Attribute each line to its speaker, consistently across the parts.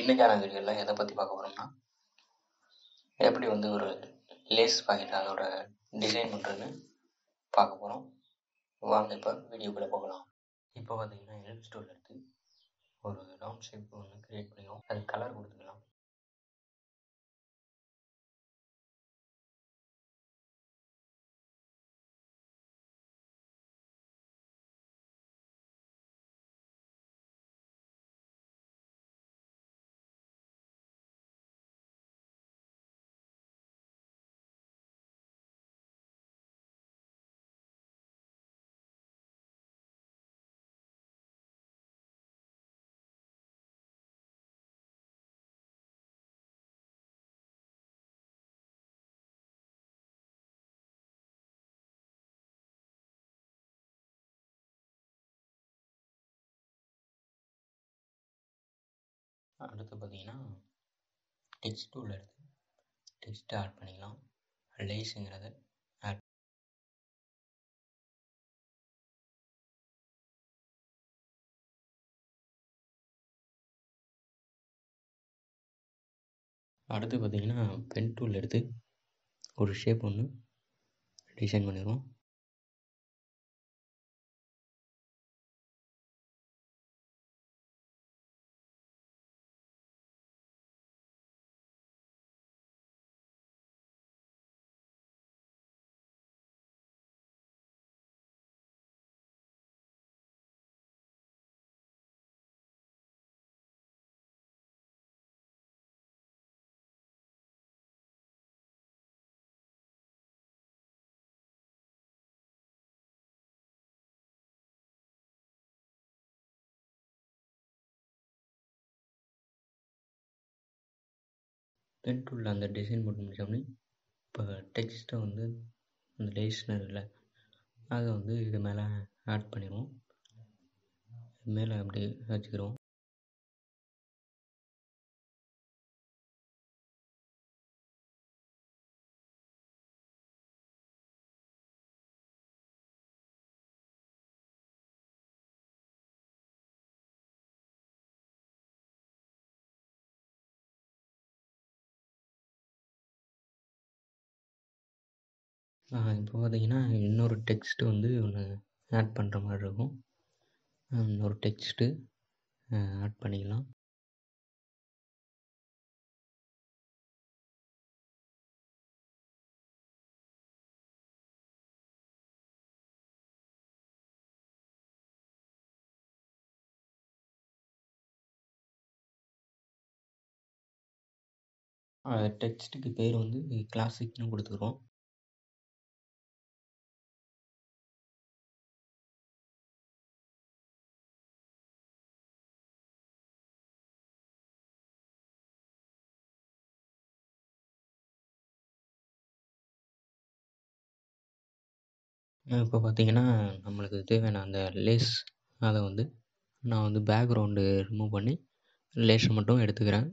Speaker 1: இன்றைக்கான வீடியோவில் எதை பற்றி பார்க்க போகிறோம்னா எப்படி வந்து ஒரு லேஸ் பாக்கெட் அதோட டிசைன் பண்ணுறதுன்னு பார்க்க போகிறோம் வாங்க இப்போ வீடியோக்குள்ளே போகலாம் இப்போ பார்த்தீங்கன்னா எல்ப் ஸ்டோரில் எடுத்து ஒரு ரவுண்ட் ஷேப் ஒன்று க்ரியேட் பண்ணிக்கலாம் அது கலர் கொடுத்துக்கலாம் அடுத்து பார்த்தீங்கன்னா டெக்ஸ்ட் டூல் எடுத்து டெக்ஸ்ட்டை ஆட் பண்ணிக்கலாம் லேஸுங்கிறத ஆட் அடுத்து பார்த்தீங்கன்னா பென் டூல் எடுத்து ஒரு ஷேப் ஒன்று டிசைன் பண்ணிடுவோம் பென் டூலில் அந்த டிசைன் போட்டு முடிச்சோடனே இப்போ டெக்ஸ்ட்டை வந்து அந்த லேஸ்னர் இருக்குல்ல அதை வந்து இது மேலே ஆட் பண்ணிடுவோம் மேலே அப்படி வச்சுக்கிறோம் இப்போ பார்த்தீங்கன்னா இன்னொரு டெக்ஸ்ட்டு வந்து ஒன்று ஆட் பண்ணுற மாதிரி இருக்கும் இன்னொரு டெக்ஸ்ட்டு ஆட் பண்ணிக்கலாம் டெக்ஸ்ட்டுக்கு பேர் வந்து கிளாசிக்னு கொடுத்துக்கிறோம் இப்போ பார்த்தீங்கன்னா நம்மளுக்கு தேவையான அந்த லேஸ் அதை வந்து நான் வந்து பேக்ரவுண்டு ரிமூவ் பண்ணி லேஸை மட்டும் எடுத்துக்கிறேன்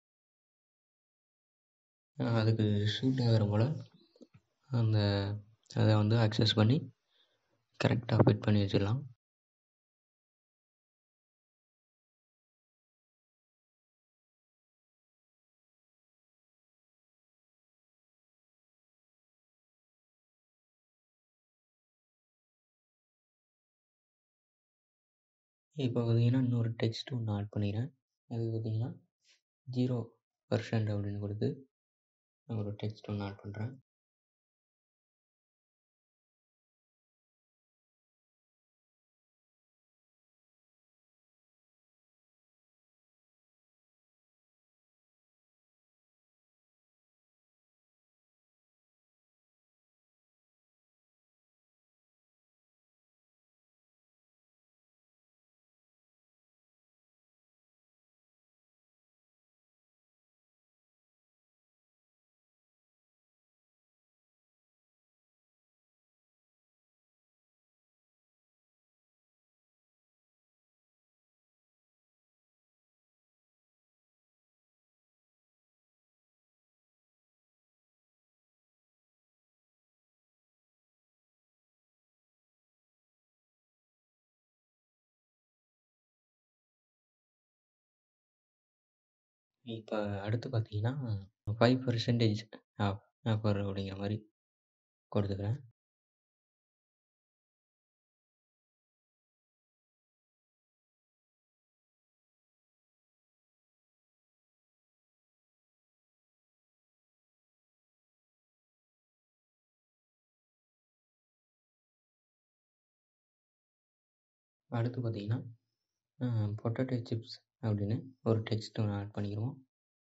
Speaker 1: அதுக்கு ஷூட் ஆகிற போல் அந்த அதை வந்து அக்சஸ் பண்ணி கரெக்டாக ஃபிட் பண்ணி வச்சிடலாம் இப்போ பார்த்தீங்கன்னா இன்னொரு டெக்ஸ்ட் ஒன்று ஆட் பண்ணிக்கிறேன் அது பார்த்தீங்கன்னா ஜீரோ பர்சன்ட் அப்படின்னு கொடுத்து ஒரு டெக்ஸ்ட் ஒன்று ஆட் பண்ணுறேன் இப்போ அடுத்து பார்த்தீங்கன்னா ஃபைவ் பர்சன்டேஜ் ஆஃப் ஆஃபர் அப்படிங்கிற மாதிரி கொடுத்துக்கிறேன் அடுத்து பார்த்தீங்கன்னா பொட்டேட்டோ சிப்ஸ் அப்படின்னு ஒரு டெக்ஸ்ட் ஒன்று ஆட் பண்ணிக்கிடுவோம்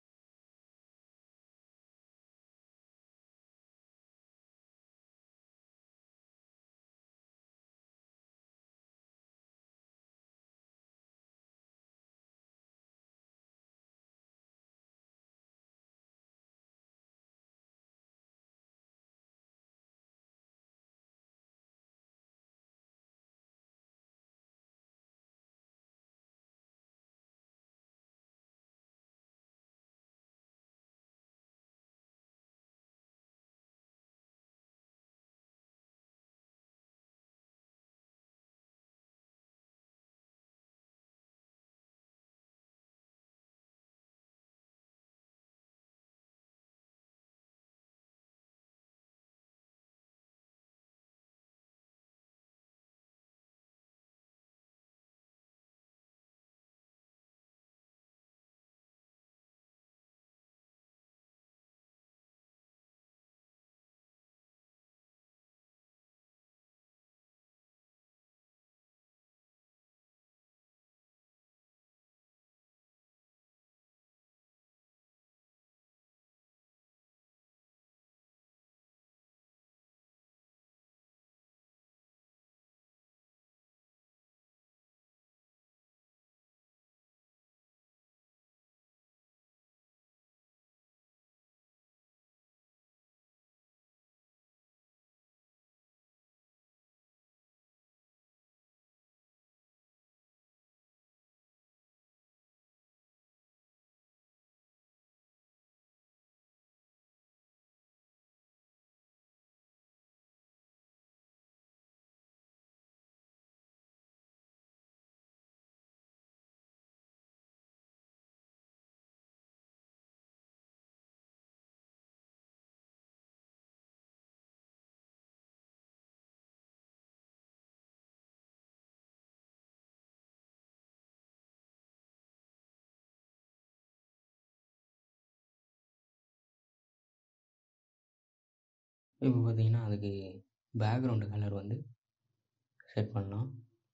Speaker 1: இப்போ பார்த்தீங்கன்னா அதுக்கு பேக்ரவுண்டு கலர் வந்து செட் பண்ணலாம்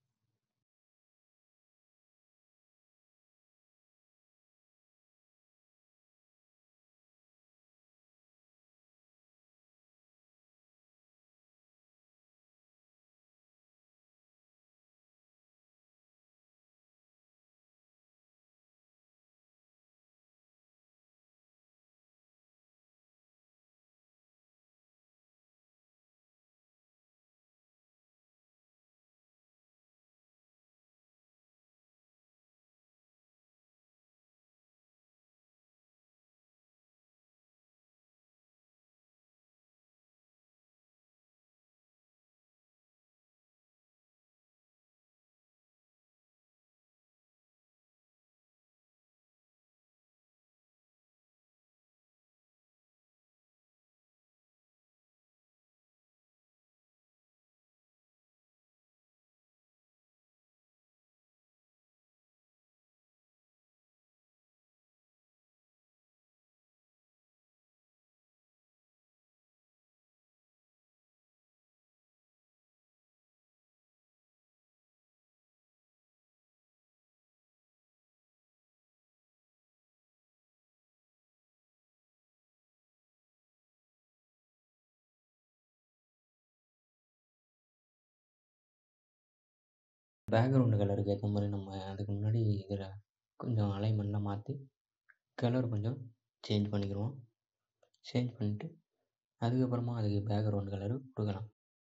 Speaker 1: பேக்ரவுண்டு கலருக்கு ஏற்ற மாதிரி நம்ம அதுக்கு முன்னாடி இதில் கொஞ்சம் அலைன்மெண்ட்லாம் மாற்றி கலர் கொஞ்சம் சேஞ்ச் பண்ணிக்கிடுவோம் சேஞ்ச் பண்ணிட்டு அதுக்கப்புறமா அதுக்கு பேக்ரவுண்ட் கலரு கொடுக்கலாம்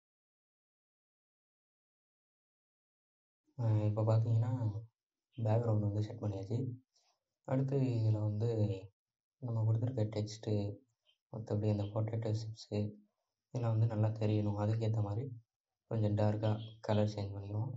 Speaker 1: இப்போ பார்த்தீங்கன்னா பேக்ரவுண்ட் வந்து செட் பண்ணியாச்சு அடுத்து இதில் வந்து நம்ம கொடுத்துருக்க டெக்ஸ்ட்டு மற்றபடி அந்த பொட்டேட்டோ சிப்ஸு இதெல்லாம் வந்து நல்லா தெரியணும் அதுக்கேற்ற மாதிரி கொஞ்சம் டார்க்காக கலர் சேஞ்ச் பண்ணிக்குவோம்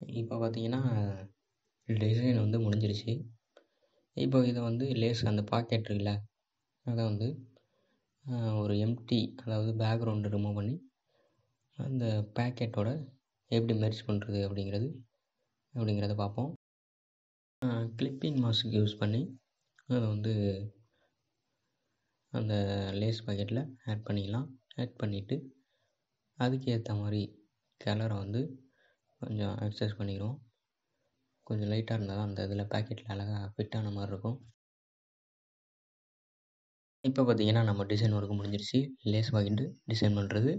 Speaker 1: இப்போ பார்த்தீங்கன்னா டிசைன் வந்து முடிஞ்சிருச்சு இப்போ இதை வந்து லேஸ் அந்த பாக்கெட் இருக்குல்ல அதை வந்து ஒரு எம்டி அதாவது பேக்ரவுண்டு ரிமூவ் பண்ணி அந்த பேக்கெட்டோட எப்படி மெர்ஜ் பண்ணுறது அப்படிங்கிறது அப்படிங்கிறத பார்ப்போம் கிளிப்பிங் மாஸ்க் யூஸ் பண்ணி அதை வந்து அந்த லேஸ் பாக்கெட்டில் ஆட் பண்ணிக்கலாம் ஆட் பண்ணிவிட்டு அதுக்கு ஏற்ற மாதிரி கலரை வந்து கொஞ்சம் அட்ஜஸ்ட் பண்ணிக்கிறோம் கொஞ்சம் லைட்டாக இருந்தால் தான் அந்த இதில் பேக்கெட்டில் அழகாக ஃபிட் ஆன மாதிரி இருக்கும் இப்போ பார்த்தீங்கன்னா நம்ம டிசைன் ஒர்க் முடிஞ்சிருச்சு லேஸ் பாக்கெட்டு டிசைன் பண்ணுறது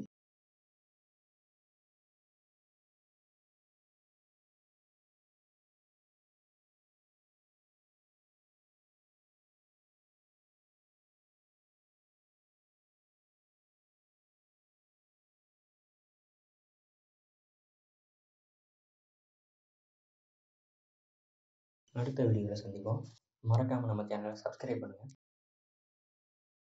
Speaker 1: அடுத்த வீடியோவில் சந்திப்போம் மறக்காமல் நம்ம சேனலை சப்ஸ்கிரைப் பண்ணுங்கள்